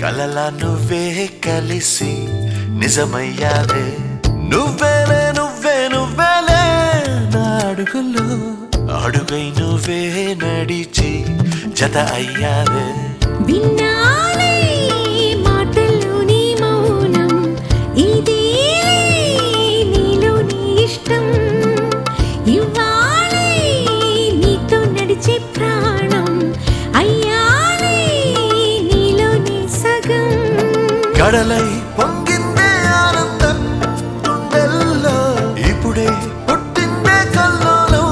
కలలా నువ్వే కలిసి నిజమయ్యావే నువ్వేలే నువ్వే నువ్వేలే నా అడుగుల్లో అడుగై నువ్వే నడిచి జత అయ్యావే విన్నాలే మాటల్లోని మౌనం ఇదేలే నీలోని ఇష్టం ఇవ్వాలే నీతో నడిచే ప్రాణం అయ్యాలే నీలోని సగం కడలై పొంగిందే ఆనందం గుండెల్లో ఇప్పుడే పుట్టిందే కల్లోలం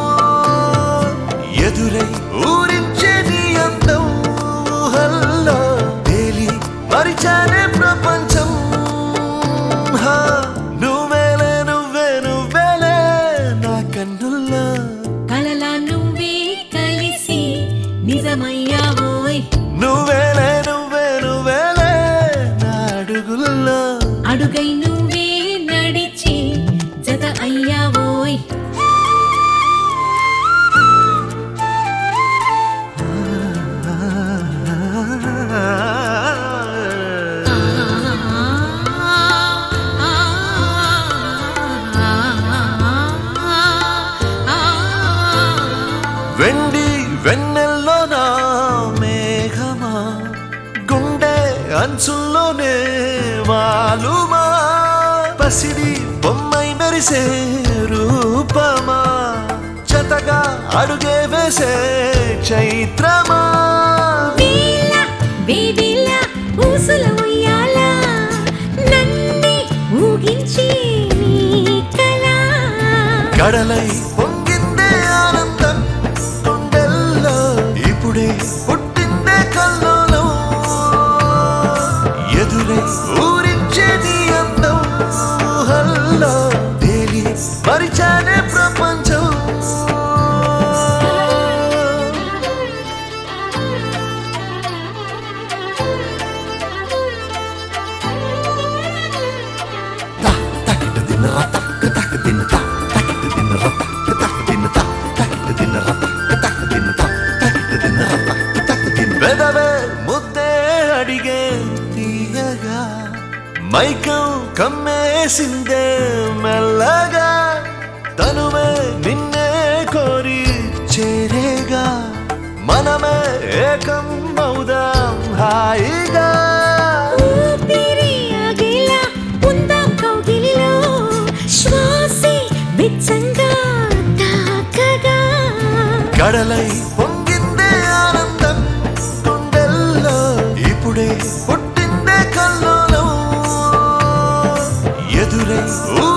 ఎదురై ఊరించే నీ అందం ఊహల్లో తేలి మరిచానే ప్రపంచం హా, నువ్వేలే నువ్వే నువ్వేలే నా కన్నుల్లో కలలా నువ్వే కలిసి నిజమయ్యావోయ్ నువ్వేలే నువ్వే నువ్వేలే నా అడుగుల్లో అడుగై నువ్వే నడిచి జత అయ్యావోయ్ వెండి వెన్నెల్లో నా మేఘమా గుండె అంచుల్లోనే వాలుమా పసిడి బొమ్మై మెరిసే రూపమా జతగా అడుగే వేసే చైత్రమా వేళ వేదిల ఊసుల ఉయ్యాల నన్నే ఊగించి నీ కళ కడలై పొంగిందే ఆనందం గుండెల్లో ఇప్పుడే పుట్టిందే కల్లోలం ఎదురై ఊరించే నీ అందం ఊహల్లో తేలి మరిచానే ప్రపంచం పెదవే ముద్దే అడిగే తీయగా మైకం కమ్మేసిందే మెల్లగా తనువే నిన్నే కోరి చేరేగా మనమే ఏకం అవుదాం హాయిగా ఊపిరి ఆగేలా ఉందాం కౌగిలిలో శ్వాసే వెచ్చంగా తాకగా కడలై పొంగిందే ఆనందం గుండెల్లో ఇప్పుడే పుట్టిందే కల్లోలం ఎదురై